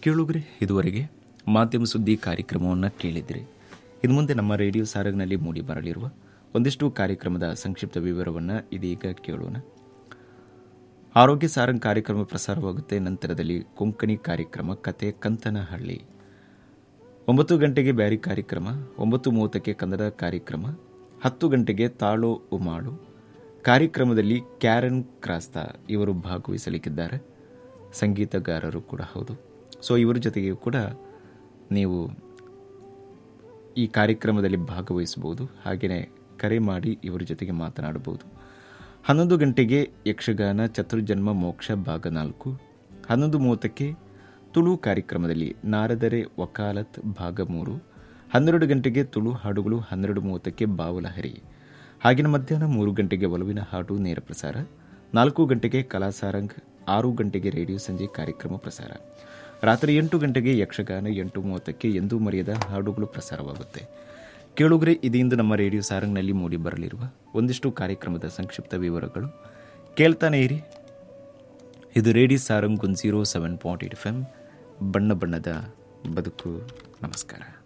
ಕೇಳುಗ್ರೆ ಇದುವರೆಗೆ ಮಾಧ್ಯಮ ಸುದ್ದಿ ಕಾರ್ಯಕ್ರಮವನ್ನು ಕೇಳಿದ್ರಿ ಇನ್ನು ಮುಂದೆ ನಮ್ಮ ರೇಡಿಯೋ ಸಾರಗ್ನಲ್ಲಿ ಮೂಡಿ ಬರಲಿರುವ ಒಂದಿಷ್ಟು ಕಾರ್ಯಕ್ರಮದ ಸಂಕ್ಷಿಪ್ತ ವಿವರವನ್ನು ಇದೀಗ ಕೇಳೋಣ ಆರೋಗ್ಯ ಸಾರಂಗ್ ಕಾರ್ಯಕ್ರಮ ಪ್ರಸಾರವಾಗುತ್ತೆ ನಂತರದಲ್ಲಿ ಕೊಂಕಣಿ ಕಾರ್ಯಕ್ರಮ ಕತೆ ಕಂತನಹಳ್ಳಿ ಒಂಬತ್ತು ಗಂಟೆಗೆ ಬ್ಯಾರಿ ಕಾರ್ಯಕ್ರಮ ಒಂಬತ್ತು ಮೂವತ್ತಕ್ಕೆ ಕನ್ನಡ ಕಾರ್ಯಕ್ರಮ ಹತ್ತು ಗಂಟೆಗೆ ತಾಳೋ ಉಮಾಳು ಕಾರ್ಯಕ್ರಮದಲ್ಲಿ ಕ್ಯಾರನ್ ಕ್ರಾಸ್ತಾ ಇವರು ಭಾಗವಹಿಸಲಿಕ್ಕಿದ್ದಾರೆ ಸಂಗೀತಗಾರರು ಕೂಡ ಹೌದು ಸೊ ಇವರ ಜೊತೆಗೆ ಕೂಡ ನೀವು ಈ ಕಾರ್ಯಕ್ರಮದಲ್ಲಿ ಭಾಗವಹಿಸಬಹುದು ಹಾಗೆಯೇ ಕರೆ ಮಾಡಿ ಇವರ ಜೊತೆಗೆ ಮಾತನಾಡಬಹುದು ಹನ್ನೊಂದು ಗಂಟೆಗೆ ಯಕ್ಷಗಾನ ಚತುರ್ಜನ್ಮ ಮೋಕ್ಷ ಭಾಗ ನಾಲ್ಕು ಹನ್ನೊಂದು ಮೂವತ್ತಕ್ಕೆ ತುಳು ಕಾರ್ಯಕ್ರಮದಲ್ಲಿ ನಾರದರೆ ವಕಾಲತ್ ಭಾಗ ಮೂರು ಹನ್ನೆರಡು ಗಂಟೆಗೆ ತುಳು ಹಾಡುಗಳು ಹನ್ನೆರಡು ಮೂವತ್ತಕ್ಕೆ ಬಾವಲಹರಿ ಹಾಗೆಯೇ ಮಧ್ಯಾಹ್ನ ಮೂರು ಗಂಟೆಗೆ ಒಲವಿನ ಹಾಡು ನೇರ ಪ್ರಸಾರ ನಾಲ್ಕು ಗಂಟೆಗೆ ಕಲಾಸಾರಂಗ್ ಆರು ಗಂಟೆಗೆ ರೇಡಿಯೋ ಸಂಜೆ ಕಾರ್ಯಕ್ರಮ ಪ್ರಸಾರ ರಾತ್ರಿ ಎಂಟು ಗಂಟೆಗೆ ಯಕ್ಷಗಾನ ಎಂಟು ಮೂವತ್ತಕ್ಕೆ ಎಂದೂ ಮರೆಯದ ಹಾಡುಗಳು ಪ್ರಸಾರವಾಗುತ್ತೆ ಕೇಳುಗ್ರೆ ಇದೀಂದು ನಮ್ಮ ರೇಡಿಯೋ ಸಾರಂಗ್ನಲ್ಲಿ ಮೂಡಿ ಬರಲಿರುವ ಒಂದಿಷ್ಟು ಕಾರ್ಯಕ್ರಮದ ಸಂಕ್ಷಿಪ್ತ ವಿವರಗಳು ಕೇಳ್ತಾನೆ ಇರಿ ಇದು radio Sarang one zero seven point eight F M ಬಣ್ಣ ಬಣ್ಣದ ಬದುಕು ನಮಸ್ಕಾರ